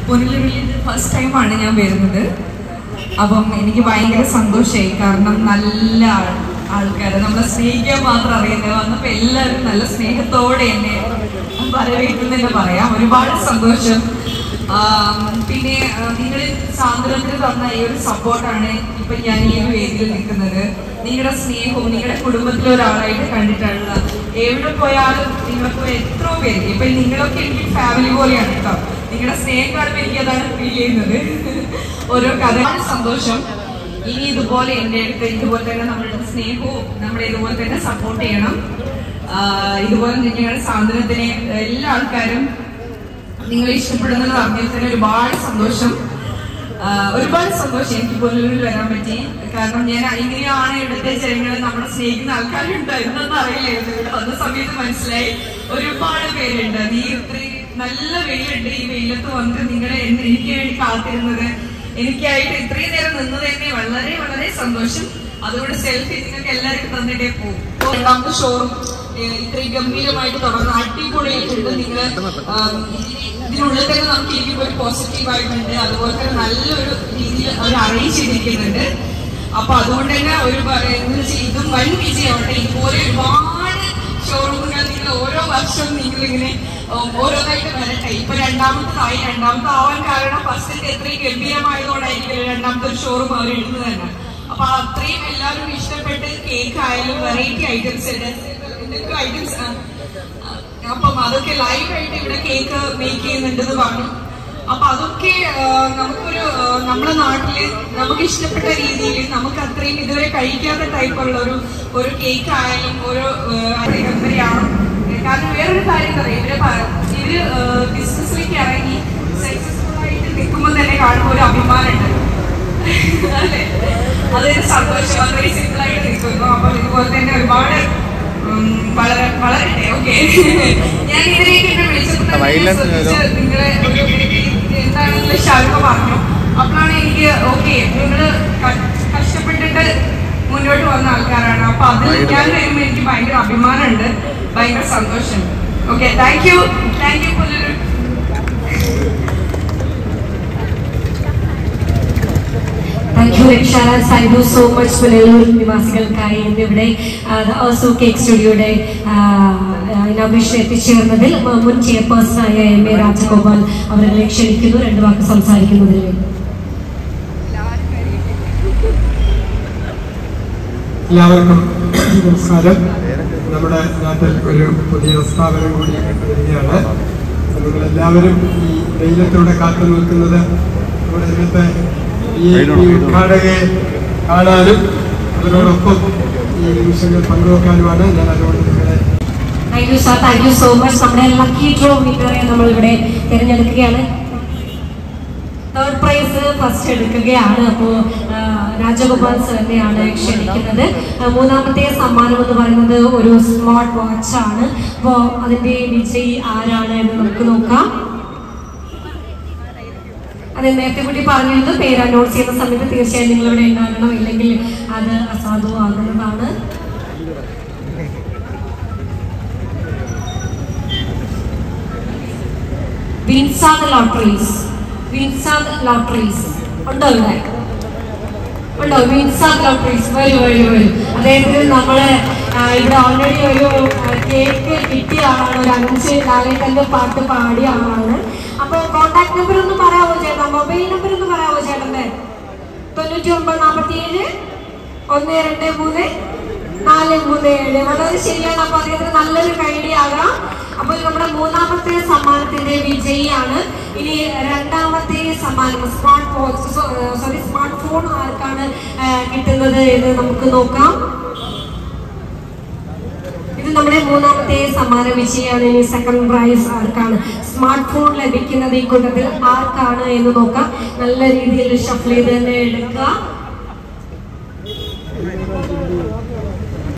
പുനലൂരിൽ first ടൈമാണ് ഞാൻ വരുന്നത് അപ്പം എനിക്ക് ഭയങ്കര സന്തോഷമായി കാരണം നല്ല ആൾ- ആൾക്കാര് നമ്മളെ സ്നേഹിക്കാൻ മാത്രം അറിയുന്നത് വന്നപ്പോൾ എല്ലാവരും നല്ല സ്നേഹത്തോടെ എന്നെ വരവേൽക്കുന്നെന്ന് പറയാം ഒരുപാട് സന്തോഷം ആം, പിന്നെ നിങ്ങൾ സാന്ദ്രത്തിന് തന്ന ഈ ഒരു സപ്പോർട്ടാണ് ഇപ്പൊ ഞാൻ ഈ ഒരു വേദിയിൽ നിൽക്കുന്നത് നിങ്ങളുടെ സ്നേഹവും നിങ്ങളുടെ കുടുംബത്തിലെ ഒരാളായിട്ട് കണ്ടിട്ടുള്ള എവിടെ പോയാലും നിങ്ങൾക്ക് എത്രയോ പേര് ഇപ്പൊ നിങ്ങളൊക്കെ എനിക്ക് ഫാമിലി പോലെയാണ് കേട്ടോ നിങ്ങളുടെ സ്നേഹം കാണുമ്പോൾ എനിക്ക് അതാണ് ഫീൽ ചെയ്യുന്നത് ഓരോ കഥ സന്തോഷം ഇനി ഇതുപോലെ എൻ്റെ അടുത്ത് ഇതുപോലെ തന്നെ നമ്മളുടെ സ്നേഹവും നമ്മളെ ഇതുപോലെ തന്നെ സപ്പോർട്ട് ചെയ്യണം ആഹ് ഇതുപോലെ നിങ്ങളുടെ സാന്ത്വനത്തിനെ എല്ലാ ആൾക്കാരും നിങ്ങൾ ഇഷ്ടപ്പെടുന്നത് അറിഞ്ഞതിൽ തന്നെ ഒരുപാട് സന്തോഷം ആഹ് ഒരുപാട് സന്തോഷം എനിക്ക് പുനലൂരിൽ വരാൻ പറ്റി കാരണം ഞാൻ ഇങ്ങനെയാണ് ഇവിടുത്തെ ജനങ്ങൾ നമ്മളെ സ്നേഹിക്കുന്ന ആൾക്കാരുണ്ട് എന്നൊന്നും അറിയില്ലായിരുന്നു ഇവിടെ വന്ന സമയത്ത് മനസ്സിലായി ഒരുപാട് പേരുണ്ട് നീ ഇത്രയും നല്ല വെയിലുണ്ട് ഈ വെയിലത്ത് വന്നിട്ട് നിങ്ങളെ എന്ന് എനിക്ക് വേണ്ടി കാത്തിരുന്നത് എനിക്കായിട്ട് ഇത്രയും നേരം നിന്നത് തന്നെ വളരെ വളരെ സന്തോഷം അതുകൊണ്ട് സെൽഫി നിങ്ങൾക്ക് എല്ലാവർക്കും തന്നിട്ടേ പോകും രണ്ടാമത്തെ ഷോറും ഇത്രയും ഗംഭീരമായിട്ട് തുടർന്ന് അടിപൊളിയായിട്ടുണ്ട് നിങ്ങൾ ഇതിനുള്ളിൽ തന്നെ നമുക്ക് ഇരിക്കുമ്പോൾ ഒരു പോസിറ്റീവ് ആയിട്ടുണ്ട് അതുപോലെ തന്നെ നല്ലൊരു രീതിയിൽ അവർ അറേഞ്ച് ചെയ്തിരിക്കുന്നുണ്ട് അപ്പൊ അതുകൊണ്ട് തന്നെ ഒരു പ- എന്ന് വെച്ചാൽ ഇതും വൻ വിജയമാവട്ടെ ഇതുപോലെ ഒരുപാട് ഷോറൂമുകൾ നിങ്ങൾ ഓരോ വർഷവും നിങ്ങൾ ഇങ്ങനെ ഉം, ഓരോന്നായിട്ട് വരട്ടെ ഇപ്പൊ രണ്ടാമത്തതായി രണ്ടാമത്തെ ആവാൻ കാരണം ഫസ്റ്റിന്റെ എത്രയും ഗംഭീരമായതുകൊണ്ടായിരിക്കും രണ്ടാമത്തെ ഒരു ഷോറൂം അവർ ഇടുന്നത് തന്നെ അപ്പൊ അത്രയും എല്ലാവരും ഇഷ്ടപ്പെട്ട് കേക്ക് ആയാലും വെറൈറ്റി ഐറ്റംസ് എന്തൊക്കെ ഐറ്റംസ് അപ്പം അതൊക്കെ ലൈവ് ആയിട്ട് ഇവിടെ കേക്ക് മേക്ക് ചെയ്യുന്നുണ്ടെന്ന് പറഞ്ഞു അപ്പൊ അതൊക്കെ ആ, നമുക്കൊരു ആ, നമ്മുടെ നാട്ടില് നമുക്ക് ഇഷ്ടപ്പെട്ട രീതിയിൽ നമുക്ക് അത്രയും ഇതുവരെ കഴിക്കാത്ത ടൈപ്പുള്ള ഒരു ഒരു കേക്ക് ആയാലും ഒരു കമ്പനിയാണ് കാരണം വേറൊരു കാര്യം പറയാം ഇവര് പ- ഇവര് ബിസിനസ്സിലേക്ക് ഇറങ്ങി സക്സസ്ഫുൾ ആയിട്ട് നിൽക്കുമ്പോൾ തന്നെ കാണുമ്പോൾ ഒരു അഭിമാനമുണ്ട് അല്ലേ അതൊരു സന്തോഷം അത്രയും സിമ്പിൾ ആയിട്ട് നിൽക്കുന്നു അപ്പൊ ഇതുപോലെ തന്നെ ഒരുപാട് ഉം, വളരെ വളരട്ടെ ഓക്കെ ഞാൻ ഇതിലേക്ക് എന്നെ വിളിച്ചപ്പോൾ തന്നെ ഞാൻ ശ്രദ്ധിച്ച് നിങ്ങളെ എന്താണെന്നുള്ള ഷാരുഖ പറഞ്ഞു അപ്പോഴാണ് എനിക്ക് ഓക്കെ നിങ്ങള് ക- കഷ്ടപ്പെട്ടിട്ട് മുന്നോട്ട് വന്ന ആൾക്കാരാണ് അപ്പൊ അതിൽ ഞാൻ വരുമ്പോൾ എനിക്ക് ഭയങ്കര അഭിമാനമുണ്ട് ഭയങ്കര സന്തോഷമുണ്ട് okay thank you thank you Punalur thank you രക്ഷാര thank you so much Punalur നിവാസികൾക്കായി ഇന്നിവിടെ ഓസോ കേക്ക് സ്റ്റുഡിയോയുടെ ഇനോഗ്രേഷൻ എത്തിച്ചേർന്നതിൽ മ- മുൻ ചെയർപേഴ്സണായ എം എ രാജഗോപാൽ അവരെ ക്ഷണിക്കുന്നു രണ്ട് വാക്ക് സംസാരിക്കുന്നതിന് വേണ്ടി എല്ലാവർക്കും നമസ്കാരം നമ്മുടെ നാട്ടിൽ ഒരു പുതിയ സ്ഥാപനം കൂടി വരികയാണ് നിങ്ങളെല്ലാവരും ഈ വെയിലത്തൂടെ കാത്തു നിൽക്കുന്നത് നമ്മുടെ ഇന്നത്തെ ഈ ഈ ഉദ്ഘാടകയെ കാണാനും അവരോടൊപ്പം ഈ നിമിഷങ്ങൾ പങ്കുവെക്കാനുമാണ് ഞാൻ അതുകൊണ്ട് നിങ്ങളെ thank you sir thank you so much നമ്മുടെ ലക്കി ഡ്രോ വിന്നറെ നമ്മൾ ഇവിടെ തിരഞ്ഞെടുക്കുകയാണ് തേർഡ് പ്രൈസ് ഫസ്റ്റ് എടുക്കുകയാണ് അപ്പോൾ രാജഗോപാൽ സാറിനെയാണ് ക്ഷണിക്കുന്നത് ആ, മൂന്നാമത്തെ സമ്മാനം എന്ന് പറയുന്നത് ഒരു സ്മാർട്ട് വാച്ച് ആണ് അപ്പോൾ അതിന്റെ വിജയി ആരാണ് എന്ന് നമുക്ക് നോക്കാം അത് നേരത്തെ കൂടി പറഞ്ഞിരുന്നു പേര് അനൗൺസ് ചെയ്യുന്ന സമയത്ത് തീർച്ചയായും നിങ്ങൾ ഇവിടെ ഉണ്ടാകണം ഇല്ലെങ്കിൽ അത് അസാധുവാകുന്നതാണ് വിൻസാദ് ലോട്ടറീസ് വിൻസാദ് ലോട്ടറീസ് ഉണ്ടോ ഇവിടെ ഉണ്ടോ വിൻസാദ് ലോട്ടറീസ് വരൂ വരൂ വരൂ അദ്ദേഹത്തിന് നമ്മള് ആ, ഇവിടെ ഓൾറെഡി ഒരു ആ, കേക്ക് കിട്ടിയ ആളാണ് ഒരു അഞ്ച് ലാലേട്ടന്റെ പാട്ട് പാടിയ ആളാണ് അപ്പൊ കോണ്ടാക്ട് നമ്പർ ഒന്ന് പറയാവോ ചേട്ടാ മൊബൈൽ നമ്പർ ഒന്ന് പറയാവോ ചേട്ടന്റെ തൊണ്ണൂറ്റി ഒമ്പത് നാൽപ്പത്തി ഏഴ് ഒന്ന് രണ്ട് മൂന്ന് നാല് മൂന്ന് ഏഴ് വളരെ ശരിയാണ് അപ്പൊ അദ്ദേഹത്തിന് നല്ലൊരു ഐഡിയ ആകാം അപ്പോൾ നമ്മുടെ മൂന്നാമത്തെ സമ്മാനത്തിന്റെ വിജയിയാണ് ഇനി രണ്ടാമത്തെ സമ്മാനം smart watch sorry smart phone ആർക്കാണ് ആ, കിട്ടുന്നത് എന്ന് നമുക്ക് നോക്കാം ഇത് നമ്മുടെ മൂന്നാമത്തെ സമ്മാന വിജയമാണ് ഇനി സെക്കൻഡ് പ്രൈസ് ആർക്കാണ് സ്മാർട്ട് ഫോൺ ലഭിക്കുന്നത് ഈ കൂട്ടത്തിൽ ആർക്കാണ് എന്ന് നോക്കാം നല്ല രീതിയിൽ ഷഫിൾ ചെയ്ത് തന്നെ എടുക്കുക